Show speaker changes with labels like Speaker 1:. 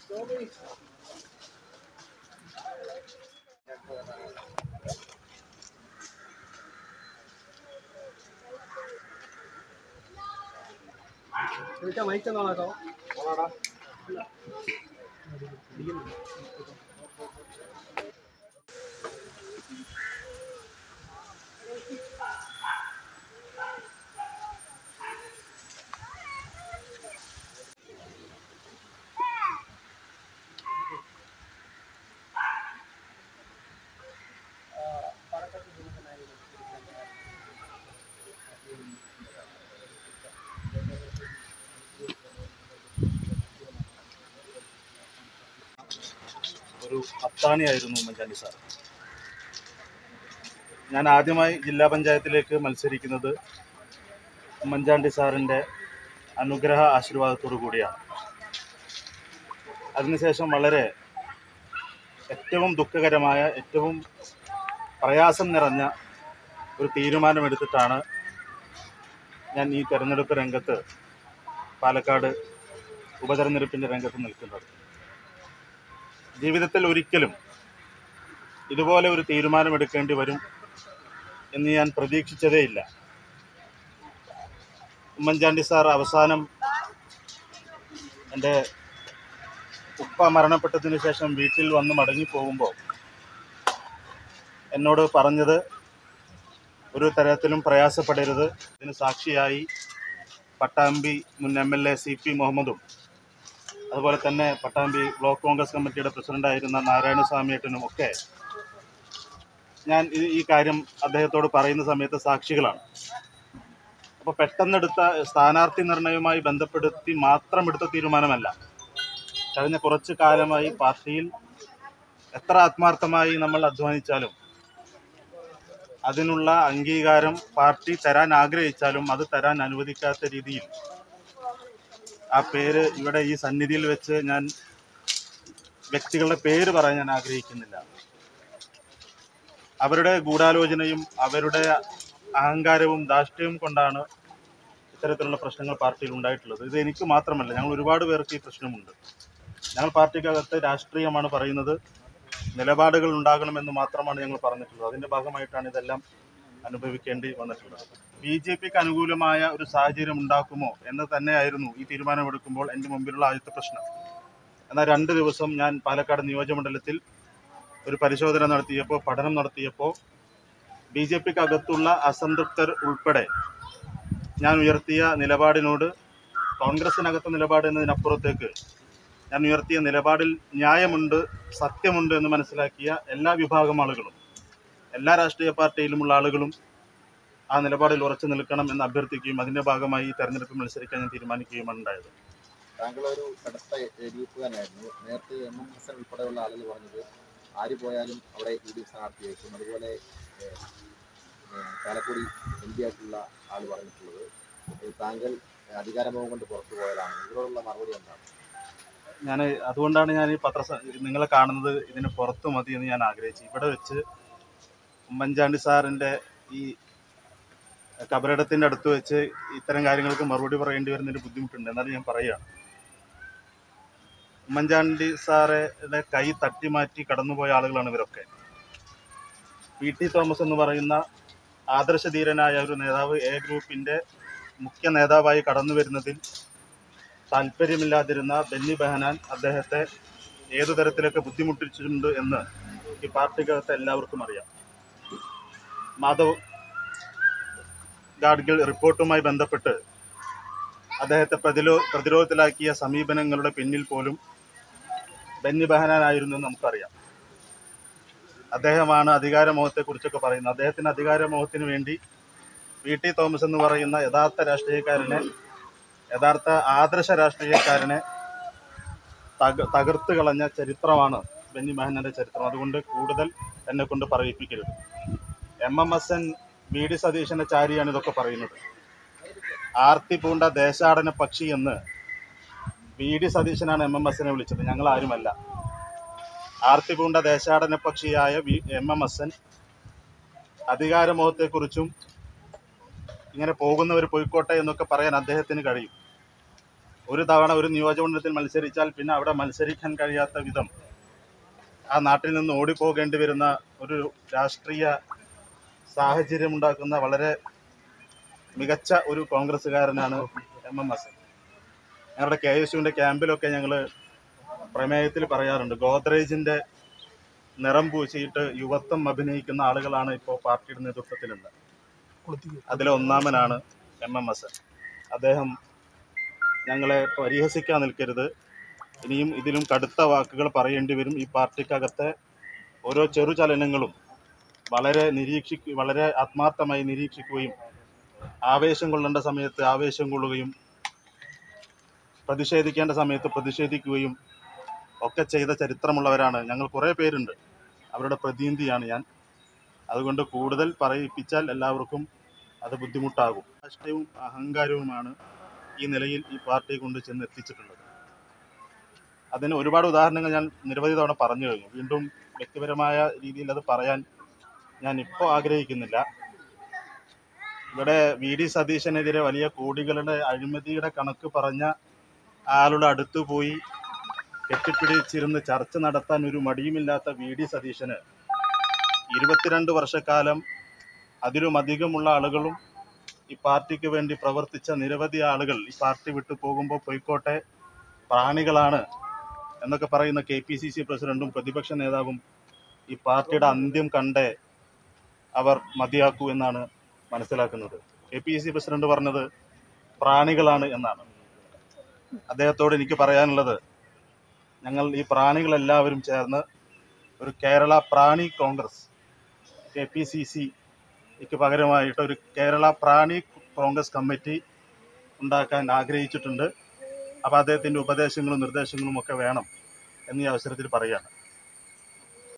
Speaker 1: ചോദിച്ചാൽ മൈക്കെന്നാണോ കേട്ടോ
Speaker 2: ഒരു അത്താണിയായിരുന്നു ഉമ്മൻചാണ്ടി സാർ ഞാൻ ആദ്യമായി ജില്ലാ പഞ്ചായത്തിലേക്ക് മത്സരിക്കുന്നത് ഉമ്മൻചാണ്ടി സാറിൻ്റെ അനുഗ്രഹ ആശീർവാദത്തോടു കൂടിയാണ് അതിനുശേഷം വളരെ ഏറ്റവും ദുഃഖകരമായ ഏറ്റവും പ്രയാസം നിറഞ്ഞ ഒരു തീരുമാനമെടുത്തിട്ടാണ് ഞാൻ ഈ തെരഞ്ഞെടുപ്പ് രംഗത്ത് പാലക്കാട് ഉപതെരഞ്ഞെടുപ്പിൻ്റെ രംഗത്ത് നിൽക്കുന്നത് ജീവിതത്തിൽ ഒരിക്കലും ഇതുപോലെ ഒരു തീരുമാനമെടുക്കേണ്ടി വരും എന്ന് ഞാൻ പ്രതീക്ഷിച്ചതേയില്ല ഉമ്മൻചാണ്ടി സാർ അവസാനം എൻ്റെ ഉപ്പ മരണപ്പെട്ടതിന് ശേഷം വീട്ടിൽ വന്ന് മടങ്ങിപ്പോകുമ്പോൾ എന്നോട് പറഞ്ഞത് ഒരു തരത്തിലും പ്രയാസപ്പെടരുത് ഇതിന് സാക്ഷിയായി പട്ടാമ്പി മുൻ M L A C P മുഹമ്മദും അതുപോലെ തന്നെ പട്ടാമ്പി ബ്ലോക്ക് കോൺഗ്രസ് കമ്മിറ്റിയുടെ പ്രസിഡന്റായിരുന്ന നാരായണസ്വാമിയേട്ടനും ഒക്കെ ഞാൻ ഈ- ഈ കാര്യം അദ്ദേഹത്തോട് പറയുന്ന സമയത്ത് സാക്ഷികളാണ് അപ്പോൾ പെട്ടെന്നെടുത്ത സ്ഥാനാർത്ഥി നിർണയവുമായി ബന്ധപ്പെടുത്തി മാത്രം എടുത്ത തീരുമാനമല്ല കഴിഞ്ഞ കുറച്ച് കാലമായി പാർട്ടിയിൽ എത്ര ആത്മാർത്ഥമായി നമ്മൾ അധ്വാനിച്ചാലും അതിനുള്ള അംഗീകാരം പാർട്ടി തരാൻ ആഗ്രഹിച്ചാലും അത് തരാൻ അനുവദിക്കാത്ത രീതിയിൽ ആ പേര് ഇവിടെ ഈ സന്നിധിയിൽ വെച്ച് ഞാൻ വ്യക്തികളുടെ പേര് പറയാൻ ഞാൻ ആഗ്രഹിക്കുന്നില്ല അവരുടെ ഗൂഢാലോചനയും അവരുടെ അഹങ്കാരവും ധാർഷ്ട്യവും കൊണ്ടാണ് ഇത്തരത്തിലുള്ള പ്രശ്നങ്ങൾ പാർട്ടിയിൽ ഉണ്ടായിട്ടുള്ളത് ഇത് എനിക്ക് മാത്രമല്ല ഞങ്ങൾ ഒരുപാട് പേർക്ക് ഈ പ്രശ്നമുണ്ട് ഞങ്ങൾ പാർട്ടിക്കകത്ത് രാഷ്ട്രീയമാണ് പറയുന്നത് നിലപാടുകൾ ഉണ്ടാകണമെന്ന് മാത്രമാണ് ഞങ്ങൾ പറഞ്ഞിട്ടുള്ളത് അതിന്റെ ഭാഗമായിട്ടാണ് ഇതെല്ലാം അനുഭവിക്കേണ്ടി വന്നിട്ടുള്ളത് ബി ജെ പിക്ക് അനുകൂലമായ ഒരു സാഹചര്യം ഉണ്ടാക്കുമോ എന്ന് തന്നെയായിരുന്നു ഈ തീരുമാനമെടുക്കുമ്പോൾ എൻ്റെ മുമ്പിലുള്ള ആദ്യത്തെ പ്രശ്നം എന്നാൽ രണ്ട് ദിവസം ഞാൻ പാലക്കാട് നിയോജകമണ്ഡലത്തിൽ ഒരു പരിശോധന നടത്തിയപ്പോൾ പഠനം നടത്തിയപ്പോൾ ബി ജെ പിക്ക് അകത്തുള്ള അസംതൃപ്തർ ഉൾപ്പെടെ ഞാൻ ഉയർത്തിയ നിലപാടിനോട് കോൺഗ്രസിനകത്തെ നിലപാട് എന്നതിനപ്പുറത്തേക്ക് ഞാൻ ഉയർത്തിയ നിലപാടിൽ ന്യായമുണ്ട് സത്യമുണ്ട് എന്ന് മനസ്സിലാക്കിയ എല്ലാ വിഭാഗം ആളുകളും എല്ലാ രാഷ്ട്രീയ പാർട്ടിയിലുമുള്ള ആളുകളും ആ നിലപാടിൽ ഉറച്ചു നിൽക്കണം എന്ന് അഭ്യർത്ഥിക്കുകയും അതിന്റെ ഭാഗമായി ഈ തെരഞ്ഞെടുപ്പ് മത്സരിക്കാൻ ഞാൻ തീരുമാനിക്കുകയുമാണ് ഉണ്ടായത്
Speaker 3: താങ്കൾ ഒരു കടുത്ത ഗ്രൂപ്പുകാരനായിരുന്നു നേരത്തെ എം എം ഹസൻ ഉൾപ്പെടെയുള്ള ആളുകൾ പറഞ്ഞത് ആര് പോയാലും അവിടെ യു ഡി എഫ് സ്ഥാനാർത്ഥിയായിരിക്കും അതുപോലെ ഏഹ്, ഏഹ്, ചാലക്കുടി എം പി ആയിട്ടുള്ള ആൾ പറഞ്ഞിട്ടുള്ളത് ഏഹ്, താങ്കൾ അധികാരമോഹം കൊണ്ട് പുറത്തു പോയതാണ് ഇതിനോടുള്ള മറുപടി എന്താണ്
Speaker 2: ഞാൻ അതുകൊണ്ടാണ് ഞാൻ ഈ പത്ര നിങ്ങളെ കാണുന്നത് ഇതിന് പുറത്ത് മതി എന്ന് ഞാൻ ആഗ്രഹിച്ചു ഇവിടെ വെച്ച് ഉമ്മൻചാണ്ടി സാറിന്റെ ഈ കബറിടത്തിന്റെ അടുത്ത് വെച്ച് ഇത്തരം കാര്യങ്ങൾക്ക് മറുപടി പറയേണ്ടി വരുന്നതിന് ബുദ്ധിമുട്ടുണ്ട് എന്നാലും ഞാൻ പറയുകയാണ് ഉമ്മൻചാണ്ടി സാറുടെ കൈ തട്ടിമാറ്റി കടന്നുപോയ ആളുകളാണ് ഇവരൊക്കെ പി ടി തോമസ് എന്ന് പറയുന്ന ആദർശധീരനായ ഒരു നേതാവ് എ ഗ്രൂപ്പിന്റെ മുഖ്യ നേതാവായി കടന്നു വരുന്നതിൽ താല്പര്യമില്ലാതിരുന്ന ബെന്നി ബെഹനാൻ അദ്ദേഹത്തെ ഏതു തരത്തിലൊക്കെ ബുദ്ധിമുട്ടിച്ചിട്ടുണ്ട് എന്ന് ഈ പാർട്ടിക്കകത്ത് എല്ലാവർക്കും അറിയാം മാധവ് ഗാഡ്ഗിൽ റിപ്പോർട്ടുമായി ബന്ധപ്പെട്ട് അദ്ദേഹത്തെ പ്രതിരോ പ്രതിരോധത്തിലാക്കിയ സമീപനങ്ങളുടെ പിന്നിൽ പോലും ബെന്നി ബെഹനാനായിരുന്നു എന്ന് നമുക്കറിയാം അദ്ദേഹമാണ് അധികാരമോഹത്തെക്കുറിച്ചൊക്കെ പറയുന്നത് അദ്ദേഹത്തിന് അധികാരമോഹത്തിന് വേണ്ടി പി ടി തോമസ് എന്ന് പറയുന്ന യഥാർത്ഥ രാഷ്ട്രീയക്കാരനെ യഥാർത്ഥ ആദർശ രാഷ്ട്രീയക്കാരനെ തക തകർത്ത് കളഞ്ഞ ചരിത്രമാണ് ബെന്നി ബെഹനാന്റെ ചരിത്രം അതുകൊണ്ട് കൂടുതൽ എന്നെ കൊണ്ട് പറയിപ്പിക്കരുത് M M S N V D സതീശന്റെ ചാരിയാണ് ഇതൊക്കെ പറയുന്നത് ആർത്തി പൂണ്ട ദേശാടന പക്ഷി എന്ന് വി ഡി സതീശനാണ് എം എം എസിനെ വിളിച്ചത് ഞങ്ങൾ ആരുമല്ല ആർത്തി പൂണ്ട ദേശാടന പക്ഷിയായ V M M S N അധികാരമോഹത്തെക്കുറിച്ചും ഇങ്ങനെ പോകുന്നവർ പോയിക്കോട്ടെ എന്നൊക്കെ പറയാൻ അദ്ദേഹത്തിന് കഴിയും ഒരു തവണ ഒരു നിയോജകമണ്ഡലത്തിൽ മത്സരിച്ചാൽ പിന്നെ അവിടെ മത്സരിക്കാൻ കഴിയാത്ത വിധം ആ നാട്ടിൽ നിന്ന് ഓടിപ്പോകേണ്ടി വരുന്ന ഒരു രാഷ്ട്രീയ സാഹചര്യം ഉണ്ടാക്കുന്ന വളരെ മികച്ച ഒരു കോൺഗ്രസ്സുകാരനാണ് എം എം ഹസൻ ഞങ്ങളുടെ കെ എസ് യുവിൻ്റെ ക്യാമ്പിലൊക്കെ ഞങ്ങൾ പ്രമേയത്തിൽ പറയാറുണ്ട് ഗോദ്രേജിൻ്റെ നിറം പൂശിയിട്ട് യുവത്വം അഭിനയിക്കുന്ന ആളുകളാണ് ഇപ്പോൾ പാർട്ടിയുടെ നേതൃത്വത്തിലുള്ളത് അതിലെ ഒന്നാമനാണ് എം എം ഹസൻ അദ്ദേഹം ഞങ്ങളെ പരിഹസിക്കാൻ നിൽക്കരുത് ഇനിയും ഇതിലും കടുത്ത വാക്കുകൾ പറയേണ്ടി വരും ഈ പാർട്ടിക്കകത്തെ ഓരോ ചെറുചലനങ്ങളും വളരെ നിരീക്ഷിക്കു വളരെ ആത്മാർത്ഥമായി നിരീക്ഷിക്കുകയും ആവേശം കൊള്ളേണ്ട സമയത്ത് ആവേശം കൊള്ളുകയും പ്രതിഷേധിക്കേണ്ട സമയത്ത് പ്രതിഷേധിക്കുകയും ഒക്കെ ചെയ്ത ചരിത്രമുള്ളവരാണ് ഞങ്ങൾ കുറേ പേരുണ്ട് അവരുടെ പ്രതിനിധിയാണ് ഞാൻ അതുകൊണ്ട് കൂടുതൽ പറയിപ്പിച്ചാൽ എല്ലാവർക്കും അത് ബുദ്ധിമുട്ടാകും രാഷ്ട്രീയവും അഹങ്കാരവുമാണ് ഈ നിലയിൽ ഈ പാർട്ടിയെ കൊണ്ട് ചെന്ന് എത്തിച്ചിട്ടുള്ളത് അതിന് ഒരുപാട് ഉദാഹരണങ്ങൾ ഞാൻ നിരവധി തവണ പറഞ്ഞു കഴിഞ്ഞു വീണ്ടും വ്യക്തിപരമായ രീതിയിൽ അത് പറയാൻ ഞാൻ ഇപ്പോൾ ആഗ്രഹിക്കുന്നില്ല ഇവിടെ വി ഡി സതീശനെതിരെ വലിയ കോടികളുടെ അഴിമതിയുടെ കണക്ക് പറഞ്ഞ ആളുടെ അടുത്ത് പോയി കെട്ടിപ്പിടിച്ചിരുന്ന് ചർച്ച നടത്താൻ ഒരു മടിയുമില്ലാത്ത വി ഡി സതീശന് ഇരുപത്തിരണ്ട് വർഷക്കാലം അതിലുമധികമുള്ള ആളുകളും ഈ പാർട്ടിക്ക് വേണ്ടി പ്രവർത്തിച്ച നിരവധി ആളുകൾ ഈ പാർട്ടി വിട്ടു പോകുമ്പോൾ പോയിക്കോട്ടെ പ്രാണികളാണ് എന്നൊക്കെ പറയുന്ന കെ പി സി സി പ്രസിഡന്റും പ്രതിപക്ഷ നേതാവും ഈ പാർട്ടിയുടെ അന്ത്യം കണ്ടേ അവർ മതിയാക്കൂ എന്നാണ് മനസ്സിലാക്കുന്നത് കെ പി സി പ്രസിഡന്റ് പറഞ്ഞത് പ്രാണികളാണ് എന്നാണ് അദ്ദേഹത്തോട് എനിക്ക് പറയാനുള്ളത് ഞങ്ങൾ ഈ പ്രാണികളെല്ലാവരും ചേർന്ന് ഒരു കേരള പ്രാണി കോൺഗ്രസ് കെ പി സി സിക്ക് പകരമായിട്ട് ഒരു കേരള പ്രാണി കോൺഗ്രസ് കമ്മിറ്റി ഉണ്ടാക്കാൻ ആഗ്രഹിച്ചിട്ടുണ്ട് അപ്പോൾ അദ്ദേഹത്തിൻ്റെ ഉപദേശങ്ങളും നിർദ്ദേശങ്ങളും ഒക്കെ വേണം എന്നീ അവസരത്തിൽ പറയുകയാണ്